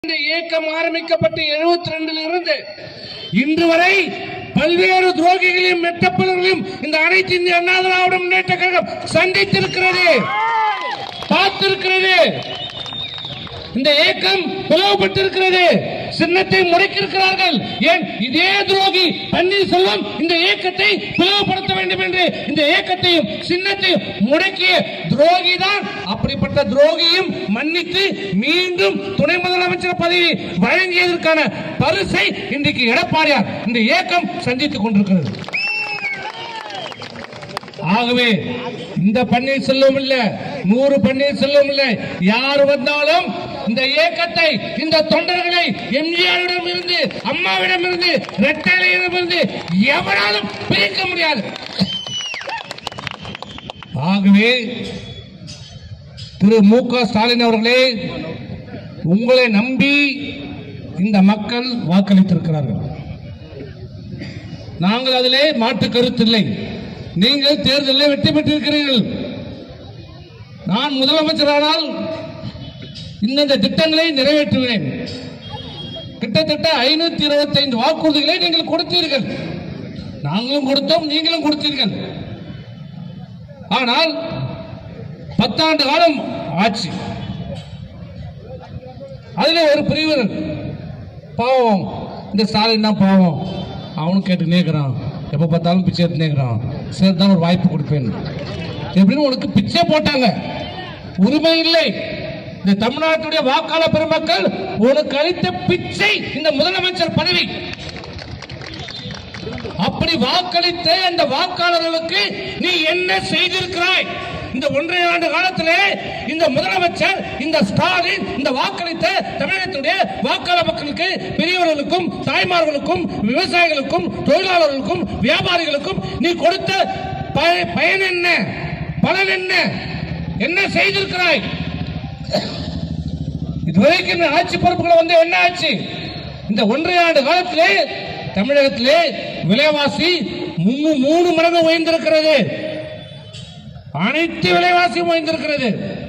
இந்த இயக்கம் ஆரம்பிக்கப்பட்டு 72 ரெண்டில் இருந்து இன்று வரை பல்வேறு துரோகிகளையும் மெட்டப்பலர்களையும் இந்த அனைத்து இந்திய அண்ணா திராவிட முன்னேற்ற கழகம் சந்தித்திருக்கிறது பார்த்திருக்கிறது இந்த இயக்கம் பிளவுபட்டிருக்கிறது சின்னத்தை முடக்கியிருக்கிறார்கள் ஏன் இதே துரோகி பன்னீர்செல்வம் இந்த இயக்கத்தை பிளவுபடுத்த வேண்டும் என்று இந்த இயக்கத்தையும் சின்னத்தையும் முடக்கிய துரோகி தான் அப்படிப்பட்ட துரோகியும் மன்னித்து மீண்டும் துணை முதலமைச்சர் பதவி வழங்கியதற்கான பரிசை இன்றைக்கு எடப்பாடியார் இந்த இயக்கம் சந்தித்துக் கொண்டிருக்கிறது ஆகவே இந்த பன்னீர்செல்வம் இல்ல நூறு பன்னீர்செல்வம் இல்ல யார் வந்தாலும் இந்த இயக்கத்தை இந்த தொண்டர்களை எம்ஜிஆரிடம் இருந்து அம்மாவிடம் இருந்து ரெட்டலையிடம் இருந்து எவனாலும் பிரிக்க முடியாது ஆகவே திரு மு க ஸ்டாலின் அவர்களே உங்களை நம்பி இந்த மக்கள் வாக்களித்திருக்கிறார்கள் நாங்கள் அதிலே மாற்று கருத்தில்லை நீங்கள் தேர்தலில் வெற்றி பெற்றிருக்கிறீர்கள் நான் முதலமைச்சரானால் இந்தந்த திட்டங்களை நிறைவேற்றுவேன் கிட்டத்தட்ட ஐநூத்தி இருபத்தி ஐந்து வாக்குறுதிகளை நீங்கள் கொடுத்தீர்கள் நாங்களும் கொடுத்தோம் நீங்களும் கொடுத்தீர்கள் ஆனால் பத்தாண்டு காலம் ஆட்சி அதுல ஒரு பிரிவினர் பாவம் இந்த ஸ்டாலின் தான் பாவம் அவனும் கேட்டு நேக்கிறான் எப்ப பார்த்தாலும் பிச்சை எடுத்து நேக்கிறான் சரி தான் ஒரு வாய்ப்பு கொடுப்பேன் எப்படின்னு உனக்கு பிச்சை போட்டாங்க உரிமை இல்லை இந்த தமிழ்நாட்டுடைய வாக்காளர் பெருமக்கள் உனக்கு அளித்த பிச்சை இந்த முதலமைச்சர் பதவி அப்படி வாக்களித்த அந்த வாக்காளர்களுக்கு நீ என்ன செய்திருக்கிறாய் இந்த ஒன்றரை ஆண்டு காலத்திலே இந்த முதலமைச்சர் இந்த ஸ்டாலின் இந்த வாக்களித்த தமிழகத்துடைய வாக்காளர் மக்களுக்கு பெரியவர்களுக்கும் தாய்மார்களுக்கும் விவசாயிகளுக்கும் தொழிலாளர்களுக்கும் வியாபாரிகளுக்கும் நீ கொடுத்த ப- பயன் என்ன பலன் என்ன என்ன செய்திருக்கிறாய் இதுவரைக்கும் இந்த ஆட்சி பொறுப்புகளை வந்து என்ன ஆச்சு இந்த ஒன்றரை ஆண்டு காலத்திலே தமிழகத்திலே விலைவாசி மூணு மூணு மடங்கு உயர்ந்திருக்கிறது அனைத்து விலைவாசியும் உயர்ந்திருக்கிறது